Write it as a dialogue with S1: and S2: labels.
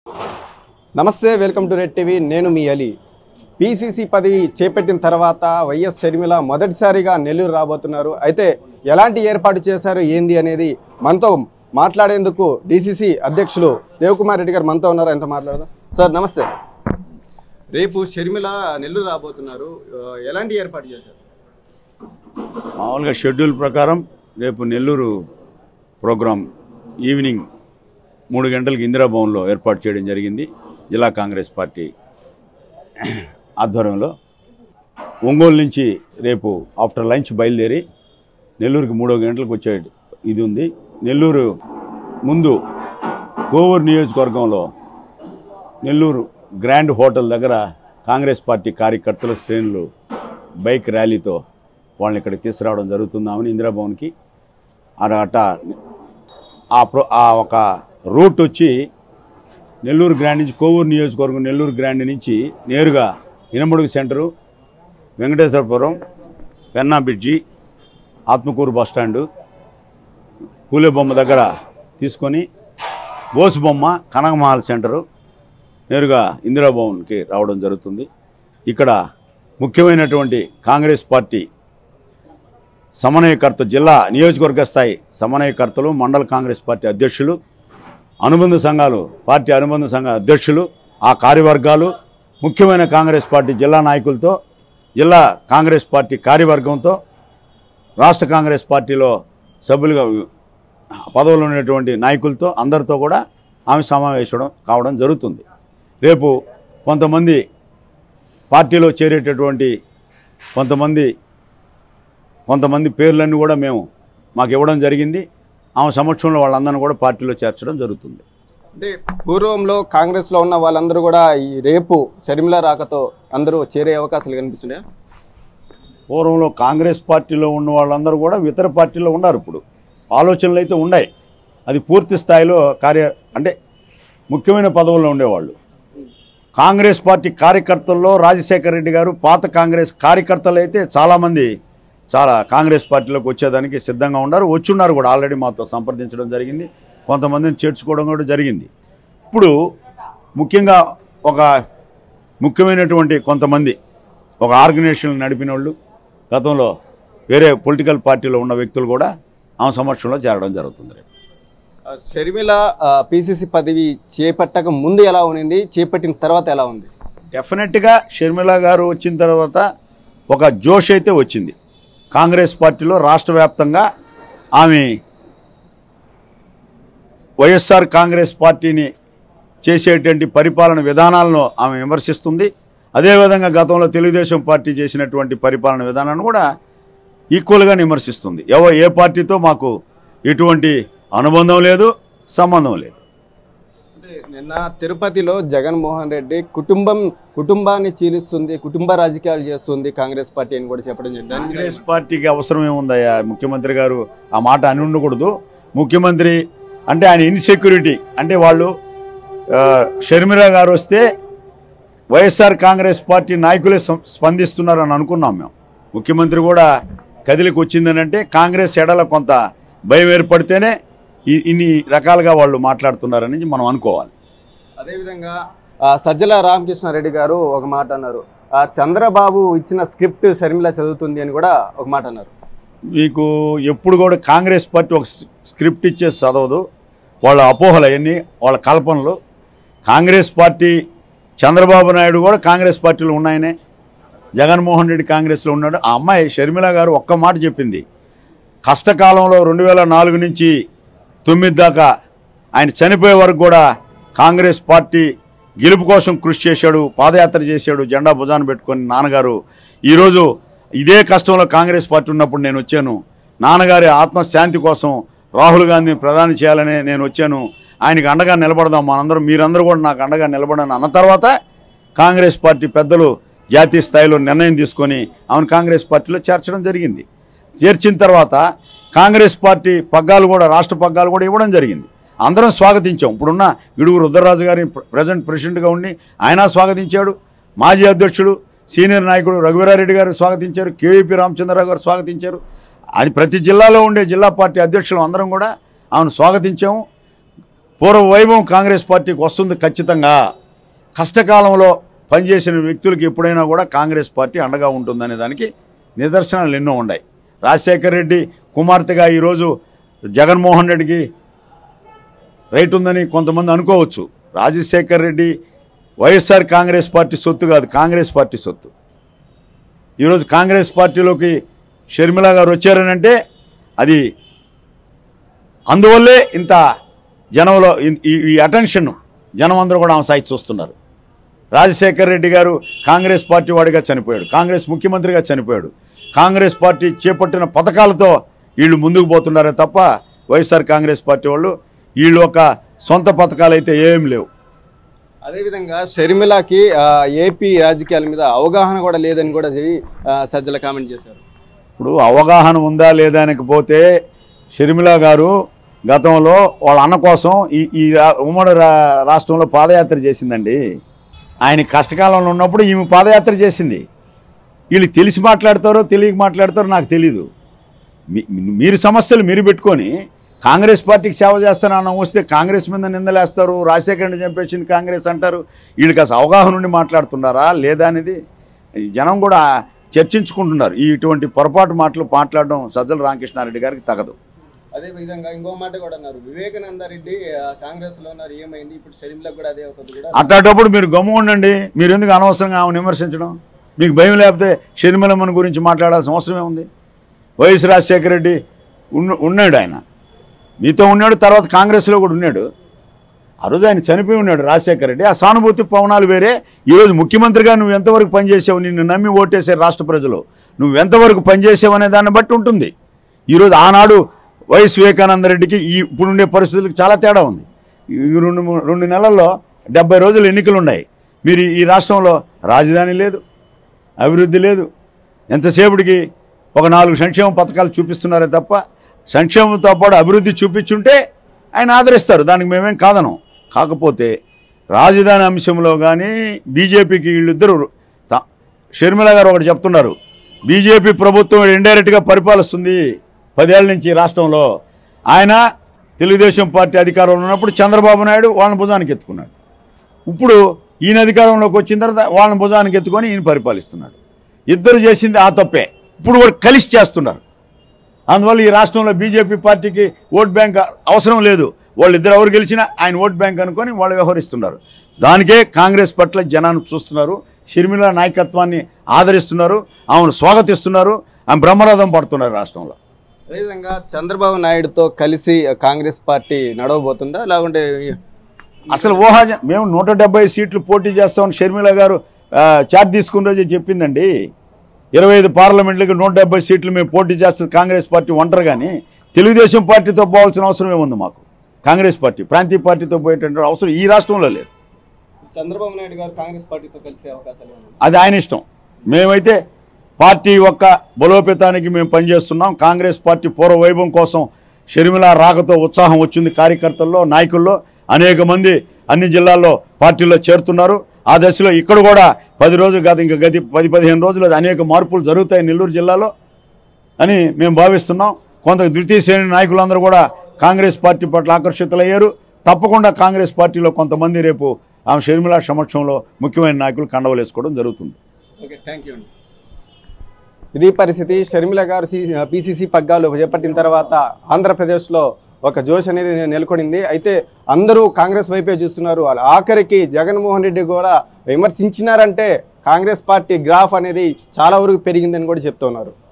S1: నమస్తే welcome to red TV నేను మీ Ali PCC పదవి చేపట్టిన తర్వాత వైఎస్ షర్మిల మొదటిసారిగా నెల్లూరు రాబోతున్నారు అయితే ఎలాంటి ఏర్పాటు చేశారు ఏంది అనేది మనతో మాట్లాడేందుకు డీసీసీ అధ్యక్షులు దేవకుమార్ రెడ్డి గారు మనతో ఉన్నారు ఎంత మాట్లాడదాం సార్ నమస్తే రేపు షర్మిల నెల్లూరు రాబోతున్నారు ఆ, ఎలాంటి ఏర్పాటు చేశారు
S2: మామూలుగా షెడ్యూల్ ప్రకారం రేపు నెల్లూరు ప్రోగ్రాం ఈవినింగ్ మూడు గంటలకు ఇందిరాభవన్లో ఏర్పాటు చేయడం జరిగింది జిల్లా కాంగ్రెస్ పార్టీ ఆధ్వర్యంలో ఒంగోలు నుంచి రేపు ఆఫ్టర్ లంచ్ బయలుదేరి నెల్లూరుకి మూడో గంటలకు వచ్చే ఇది ఉంది నెల్లూరు ముందు కోవూరు నియోజకవర్గంలో నెల్లూరు గ్రాండ్ హోటల్ దగ్గర కాంగ్రెస్ పార్టీ కార్యకర్తల శ్రేణులు బైక్ ర్యాలీతో వాళ్ళని ఇక్కడికి తీసుకురావడం జరుగుతుందామని ఇందిరాభవన్కి అట ఆ ప్రో ఆ ఒక రూట్ వచ్చి నెల్లూరు గ్రాండ్ నుంచి కోవూరు నియోజకవర్గం నెల్లూరు గ్రాండ్ నుంచి నేరుగా Inamadugu center Venkateswarapuram Penna bridge Atmakur bus stand Phule బొమ్మ దగ్గర తీసుకొని బోసు బొమ్మ కనకమహల్ సెంటరు నేరుగా ఇందిరాభవన్కి రావడం జరుగుతుంది ఇక్కడ ముఖ్యమైనటువంటి కాంగ్రెస్ పార్టీ సమన్వయకర్త జిల్లా నియోజకవర్గ స్థాయి సమన్వయకర్తలు మండల కాంగ్రెస్ పార్టీ అధ్యక్షులు అనుబంధ సంఘాలు పార్టీ అనుబంధ సంఘ అధ్యక్షులు ఆ కార్యవర్గాలు ముఖ్యమైన కాంగ్రెస్ పార్టీ జిల్లా నాయకులతో జిల్లా కాంగ్రెస్ పార్టీ కార్యవర్గంతో రాష్ట్ర కాంగ్రెస్ పార్టీలో సభ్యులుగా పదవులు ఉన్నటువంటి నాయకులతో అందరితో కూడా ఆమె సమావేశం కావడం జరుగుతుంది రేపు కొంతమంది పార్టీలో చేరేటటువంటి కొంతమంది కొంతమంది పేర్లన్నీ కూడా మేము మాకు ఇవ్వడం జరిగింది ఆమె సమక్షంలో వాళ్ళందరినీ కూడా పార్టీలో చేర్చడం జరుగుతుంది
S1: అంటే పూర్వంలో కాంగ్రెస్లో ఉన్న వాళ్ళందరూ కూడా ఈ రేపు షర్మిల రాకతో అందరూ చేరే అవకాశాలు కనిపిస్తున్నాయా
S2: పూర్వంలో కాంగ్రెస్ పార్టీలో ఉన్న వాళ్ళందరూ కూడా ఇతర పార్టీలో ఉన్నారు ఇప్పుడు ఆలోచనలు అయితే ఉన్నాయి అది పూర్తి స్థాయిలో కార్య అంటే ముఖ్యమైన పదవుల్లో ఉండేవాళ్ళు కాంగ్రెస్ పార్టీ కార్యకర్తల్లో రాజశేఖర రెడ్డి గారు పాత కాంగ్రెస్ కార్యకర్తలు అయితే చాలామంది చాలా కాంగ్రెస్ పార్టీలోకి వచ్చేదానికి సిద్ధంగా ఉన్నారు వచ్చున్నారు కూడా ఆల్రెడీ మాతో సంప్రదించడం జరిగింది కొంతమందిని చేర్చుకోవడం కూడా జరిగింది ఇప్పుడు ముఖ్యంగా ఒక ముఖ్యమైనటువంటి కొంతమంది ఒక ఆర్గనైజేషన్ నడిపిన వాళ్ళు గతంలో వేరే పొలిటికల్ పార్టీలో ఉన్న వ్యక్తులు కూడా ఆమె సమక్షంలో చేరడం జరుగుతుంది రేపు
S1: ఆ, షర్మిల పిసిసి పదవి చేపట్టక ముందు ఎలా ఉన్నింది చేపట్టిన తర్వాత ఎలా ఉంది
S2: డెఫినెట్గా షర్మిల గారు వచ్చిన తర్వాత ఒక జోష్ అయితే వచ్చింది కాంగ్రెస్ పార్టీలో రాష్ట్ర వ్యాప్తంగా ఆమె వైఎస్ఆర్ కాంగ్రెస్ పార్టీని చేసేటువంటి పరిపాలన విధానాలను ఆమె విమర్శిస్తుంది అదేవిధంగా గతంలో తెలుగుదేశం పార్టీ చేసినటువంటి పరిపాలన విధానాన్ని కూడా ఈక్వల్గా విమర్శిస్తుంది ఎవ ఏ పార్టీతో మాకు ఎటువంటి అనుబంధం లేదు సంబంధం లేదు
S1: అంటే నిన్న తిరుపతిలో జగన్మోహన్ రెడ్డి కుటుంబం కుటుంబాన్ని చీలిస్తుంది కుటుంబ రాజకీయాలు చేస్తుంది కాంగ్రెస్ పార్టీ అని కూడా చెప్పడం జరిగింది దాని మీద
S2: కాంగ్రెస్ పార్టీకి అవసరం ఏముందయ్యా ముఖ్యమంత్రి గారు ఆ మాట అని ఉండకూడదు ముఖ్యమంత్రి అంటే ఆయన ఇన్సెక్యూరిటీ అంటే వాళ్ళు ఆ, షర్మిల గారు వస్తే వైఎస్ఆర్ కాంగ్రెస్ పార్టీ నాయకులే సం- స్పందిస్తున్నారని అనుకున్నాం మేము ముఖ్యమంత్రి కూడా కదిలికి వచ్చిందని అంటే కాంగ్రెస్ ఎడల కొంత భయం ఏర్పడితేనే ఇ- ఇన్ని రకాలుగా వాళ్ళు మాట్లాడుతున్నారని మనం అనుకోవాలి
S1: అదేవిధంగా ఆ, సజ్జల రామకృష్ణారెడ్డి గారు ఒక మాట అన్నారు ఆ, చంద్రబాబు ఇచ్చిన స్క్రిప్ట్ షర్మిల చదువుతుంది అని కూడా ఒక మాట అన్నారు
S2: మీకు ఎప్పుడు కూడా కాంగ్రెస్ పార్టీ ఒక స్క్రి- స్క్రిప్ట్ ఇచ్చేసి చదవదు వాళ్ళ అపోహలు అవన్నీ వాళ్ళ కల్పనలు కాంగ్రెస్ పార్టీ చంద్రబాబు నాయుడు కూడా కాంగ్రెస్ పార్టీలో ఉన్నాయనే జగన్మోహన్ రెడ్డి కాంగ్రెస్లో ఉన్నాడు ఆ అమ్మాయి షర్మిల గారు ఒక్క మాట చెప్పింది కష్టకాలంలో రెండు వేల నాలుగు నుంచి తొమ్మిది దాకా ఆయన చనిపోయే వరకు కూడా కాంగ్రెస్ పార్టీ గెలుపు కోసం కృషి చేశాడు పాదయాత్ర చేశాడు జెండా భుజాన పెట్టుకొని నాన్నగారు ఈరోజు ఇదే కష్టంలో కాంగ్రెస్ పార్టీ ఉన్నప్పుడు నేను వచ్చాను నాన్నగారి ఆత్మశాంతి కోసం రాహుల్ గాంధీని ప్రధాని చేయాలని నేను వచ్చాను ఆయనకి అండగా నిలబడదాం మనందరం మీరందరూ కూడా నాకు అండగా నిలబడని అన్న తర్వాత కాంగ్రెస్ పార్టీ పెద్దలు జాతీయ స్థాయిలో నిర్ణయం తీసుకొని ఆమెను కాంగ్రెస్ పార్టీలో చేర్చడం జరిగింది చేర్చిన తర్వాత కాంగ్రెస్ పార్టీ పగ్గాలు కూడా రాష్ట్ర పగ్గాలు కూడా ఇవ్వడం జరిగింది అందరం స్వాగతించాం ఇప్పుడున్న ఇడుగు రుద్రరాజు గారి ప్రజెంట్ ప్రెసిడెంట్గా ఉండి ఆయన స్వాగతించాడు మాజీ అధ్యక్షుడు సీనియర్ నాయకుడు రఘువీరారెడ్డి గారు స్వాగతించారు కేవీపీ రామచంద్రరావు గారు స్వాగతించారు అది ప్రతి జిల్లాలో ఉండే జిల్లా పార్టీ అధ్యక్షులు అందరం కూడా ఆమెను స్వాగతించాము పూర్వ వైభవం కాంగ్రెస్ పార్టీకి వస్తుంది ఖచ్చితంగా కష్టకాలంలో పనిచేసిన వ్యక్తులకి ఎప్పుడైనా కూడా కాంగ్రెస్ పార్టీ అండగా ఉంటుందనే దానికి నిదర్శనాలు ఎన్నో ఉన్నాయి రాజశేఖర్ రెడ్డి కుమార్తెగా ఈరోజు జగన్మోహన్ రెడ్డికి రైట్ ఉందని కొంతమంది అనుకోవచ్చు Rajasekhar Reddy YSR Congress party సొత్తు కాదు కాంగ్రెస్ పార్టీ సొత్తు ఈరోజు కాంగ్రెస్ పార్టీలోకి షర్మిల గారు వచ్చారనంటే అది అందువల్లే ఇంత జనంలో ఇన్- ఈ ఈ అటెన్షన్ జనం అందరూ కూడా ఆమె సాయి చూస్తున్నారు రాజశేఖర్ రెడ్డి గారు కాంగ్రెస్ పార్టీ వాడిగా చనిపోయాడు కాంగ్రెస్ ముఖ్యమంత్రిగా చనిపోయాడు కాంగ్రెస్ పార్టీ చేపట్టిన పథకాలతో వీళ్ళు ముందుకు పోతున్నారే తప్ప వైఎస్ఆర్ కాంగ్రెస్ పార్టీ వాళ్ళు వీళ్ళు ఒక సొంత పథకాలు అయితే ఏం లేవు
S1: అదేవిధంగా షర్మిలకి ఆ, ఏపీ రాజకీయాల మీద అవగాహన కూడా లేదని కూడా జి ఆ, సజ్జల కామెంట్ చేశారు
S2: ఇప్పుడు అవగాహన ఉందా లేదా అనకపోతే షర్మిల గారు గతంలో వాళ్ళ అన్న కోసం ఈ ఈ రా- ఉమ్మడి రా- రాష్ట్రంలో పాదయాత్ర చేసిందండి ఆయన కష్టకాలంలో ఉన్నప్పుడు ఈమె పాదయాత్ర చేసింది వీళ్ళు తెలిసి మాట్లాడతారో తెలియక మాట్లాడతారో నాకు తెలీదు మీ- మీరు సమస్యలు మీరు పెట్టుకొని కాంగ్రెస్ పార్టీకి సేవ చేస్తానన్న వస్తే కాంగ్రెస్ మీద నిందలేస్తారు రాజశేఖర్ని చంపేసింది కాంగ్రెస్ అంటారు వీళ్ళకి అసలు అవగాహన నుండి మాట్లాడుతున్నారా లేదా అనేది ఈ జనం కూడా చర్చించుకుంటున్నారు ఈ ఇటువంటి పొరపాటు మాటలు మాట్లాడడం సజ్జల రామకృష్ణారెడ్డి గారికి తగదు
S1: అదే విధంగా ఇంకో మాట కూడా అన్నారు వివేకానంద రెడ్డి కాంగ్రెస్ లో ఉన్నారు ఏమైంది ఇప్పుడు షర్మిలకు కూడా అదే అవుతుంది కూడా
S2: అట్లాంటప్పుడు మీరు గమ్ము ఉండండి మీరు ఎందుకు అనవసరంగా ఆమెను విమర్శించడం మీకు భయం లేకపోతే షర్మిలమ్మని గురించి మాట్లాడాల్సిన అవసరమే ఉంది వైఎస్ రాజశేఖర రెడ్డి ఉన్న ఉన్నాడు ఆయన మీతో ఉన్నాడు తర్వాత కాంగ్రెస్లో కూడా ఉన్నాడు ఆ రోజు ఆయన చనిపోయి ఉన్నాడు రాజశేఖర రెడ్డి ఆ సానుభూతి పవనాలు వేరే ఈరోజు ముఖ్యమంత్రిగా నువ్వు ఎంతవరకు పనిచేసావు నిన్ను నమ్మి ఓటేసే రాష్ట్ర ప్రజలు నువ్వు ఎంతవరకు పనిచేసావు అనే దాన్ని బట్టి ఉంటుంది ఈరోజు ఆనాడు వైఎస్ వివేకానంద రెడ్డికి ఈ ఇప్పుడుండే పరిస్థితులకు చాలా తేడా ఉంది ఈ రెండు మూ- రెండు నెలల్లో డెబ్బై రోజులు ఎన్నికలు ఉన్నాయి మీరు ఈ రాష్ట్రంలో రాజధాని లేదు అభివృద్ధి లేదు ఎంతసేపటికి ఒక నాలుగు సంక్షేమ పథకాలు చూపిస్తున్నారే తప్ప సంక్షేమంతో పాటు అభివృద్ధి చూపించుంటే ఆయన ఆదరిస్తారు దానికి మేమేం కాదనం కాకపోతే రాజధాని అంశంలో కానీ బీజేపీకి వీళ్ళిద్దరూ త- షర్మిల గారు ఒకటి చెప్తున్నారు బీజేపీ ప్రభుత్వం ఇండైరెక్ట్గా పరిపాలిస్తుంది పదేళ్ల నుంచి ఈ రాష్ట్రంలో ఆయన తెలుగుదేశం పార్టీ అధికారంలో ఉన్నప్పుడు చంద్రబాబు నాయుడు వాళ్ళని భుజానికి ఎత్తుకున్నాడు ఇప్పుడు ఈయన అధికారంలోకి వచ్చిన తర్వాత వాళ్ళని భుజానికి ఎత్తుకొని ఈయన పరిపాలిస్తున్నాడు ఇద్దరు చేసింది ఆ తప్పే ఇప్పుడు కూడా కలిసి చేస్తున్నారు అందువల్ల ఈ రాష్ట్రంలో బీజేపీ పార్టీకి ఓట్ బ్యాంక్ అవసరం లేదు వాళ్ళిద్దరు ఎవరు గెలిచినా ఆయన ఓట్ బ్యాంక్ అనుకొని వాళ్ళు వ్యవహరిస్తున్నారు దానికే కాంగ్రెస్ పట్ల జనాన్ని చూస్తున్నారు షర్మిల నాయకత్వాన్ని ఆదరిస్తున్నారు ఆమెను స్వాగతిస్తున్నారు ఆమె బ్రహ్మరథం పడుతున్నారు రాష్ట్రంలో
S1: అదేవిధంగా చంద్రబాబు నాయుడుతో కలిసి కాంగ్రెస్ పార్టీ నడవబోతుందా లేకుంటే
S2: అసలు ఊహాజ మేము నూట డెబ్బై సీట్లు పోటీ చేస్తామని షర్మిల గారు ఆ, చార్జ్ తీసుకున్న రోజే చెప్పిందండి ఇరవై ఐదు పార్లమెంట్లకి నూట డెబ్బై సీట్లు మేము పోటీ చేస్తుంది కాంగ్రెస్ పార్టీ ఒంటరి కానీ తెలుగుదేశం పార్టీతో పోవాల్సిన అవసరం ఏముంది మాకు కాంగ్రెస్ పార్టీ ప్రాంతీయ పార్టీతో పోయేటువంటి అవసరం ఈ రాష్ట్రంలో లేదు
S1: చంద్రబాబు నాయుడు గారు కాంగ్రెస్ పార్టీతో కలిసే అవకాశాలు ఉన్నాయి
S2: అది ఆయన ఇష్టం మేమైతే పార్టీ యొక్క బలోపేతానికి మేము పనిచేస్తున్నాం కాంగ్రెస్ పార్టీ పూర్వ వైభవం కోసం షర్మిల రాకతో ఉత్సాహం వచ్చింది కార్యకర్తల్లో నాయకుల్లో అనేక మంది అన్ని జిల్లాల్లో పార్టీలో చేరుతున్నారు ఆ దశలో ఇక్కడ కూడా పది రోజులు కాదు ఇంకా గది పది పదిహేను రోజులు అనేక మార్పులు జరుగుతాయి నెల్లూరు జిల్లాలో అని మేము భావిస్తున్నాం కొంత ద్వితీయ శ్రేణి నాయకులందరూ కూడా కాంగ్రెస్ పార్టీ పట్ల ఆకర్షితులయ్యారు తప్పకుండా కాంగ్రెస్ పార్టీలో కొంతమంది రేపు ఆమె షర్మిల సమక్షంలో ముఖ్యమైన నాయకులు కండవలు వేసుకోవడం జరుగుతుంది
S1: ఓకే థ్యాంక్ యూ అండి ఇది పరిస్థితి షర్మిల గారు పిసిసి పగ్గాలు చేపట్టిన తర్వాత ఆంధ్రప్రదేశ్లో ఒక జోష్ అనేది నెలకొనింది అయితే అందరూ కాంగ్రెస్ వైపే చూస్తున్నారు వాళ్ళు ఆఖరికి జగన్మోహన్ రెడ్డి కూడా విమర్శించినారంటే కాంగ్రెస్ పార్టీ గ్రాఫ్ అనేది చాలా వరకు పెరిగిందని కూడా చెప్తున్నారు